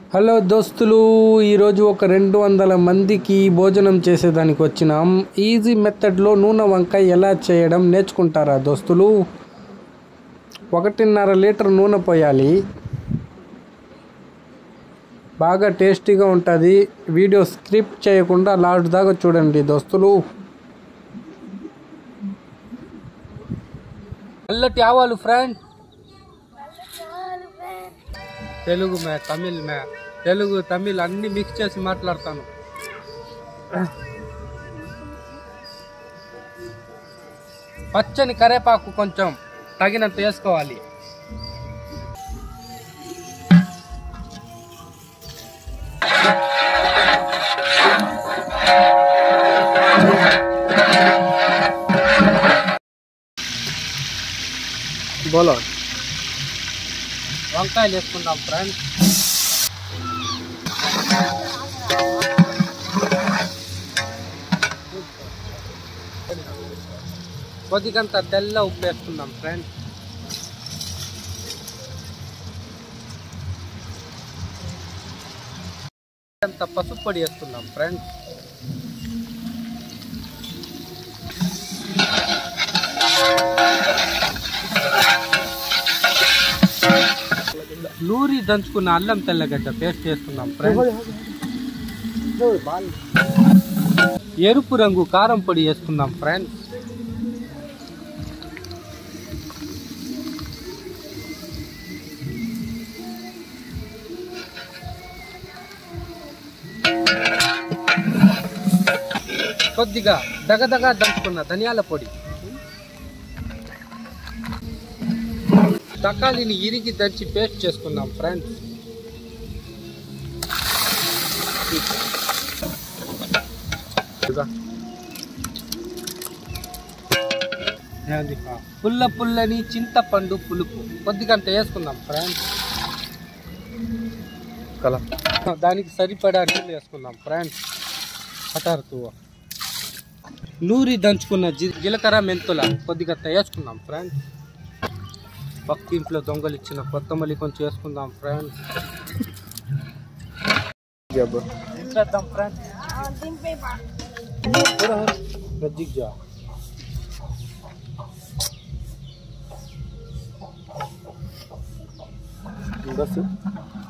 hello దోస్తులు ఈరోజు ఒక రెండు వందల మందికి భోజనం చేసేదానికి వచ్చినాం ఈజీ మెథడ్లో నూనె వంకాయ ఎలా చేయడం నేర్చుకుంటారా దోస్తులు ఒకటిన్నర లీటర్ నూనె పోయాలి బాగా టేస్టీగా ఉంటుంది వీడియో స్క్రిప్ట్ చేయకుండా లాస్ట్ దాకా చూడండి దోస్తులు నల్లటి ఆవాలు ఫ్రెండ్ తెలుగు మే తమిళ్ మే తెలుగు తమిళ్ అన్ని మిక్స్ చేసి మాట్లాడతాను పచ్చని కరేపాకు కొంచెం తగినంత వేసుకోవాలి బోలో వంకాయలు వేసుకుందాం ఫ్రెండ్స్ కొద్దిగంత తెల్ల ఉప్పు వేసుకుందాం ఫ్రెండ్స్ అంత పసుపు పొడి వేసుకుందాం ఫ్రెండ్స్ నూరి దంచుకున్న అల్లం తెల్లగడ్డ పేస్ట్ చేసుకుందాం ఫ్రెండ్స్ ఎరుపు రంగు కారం పొడి వేసుకుందాం ఫ్రెండ్స్ కొద్దిగా దగదగా దంచుకున్న ధనియాల పొడి తకాలిని ఇరిగి దంచి పేస్ట్ చేసుకుందాం ఫ్రెండ్స్ పుల్ల పుల్లని చింతపండు పులుపు కొద్దిగంత వేసుకుందాం ఫ్రెండ్స్ కల దానికి సరిపడా నీళ్ళు వేసుకుందాం ఫ్రెండ్స్ హఠారుతూ నూరి దంచుకున్న జి జీలకర్ర మెంతుల కొద్దిగంత వేసుకుందాం ఫ్రెండ్స్ పక్కింట్లో దొంగలు ఇచ్చిన కొత్తమల్లి కొంచెం వేసుకుందాం ఫ్రెండ్స్ చేద్దాం ఫ్రెండ్స్ రజ్జిక్ జా बस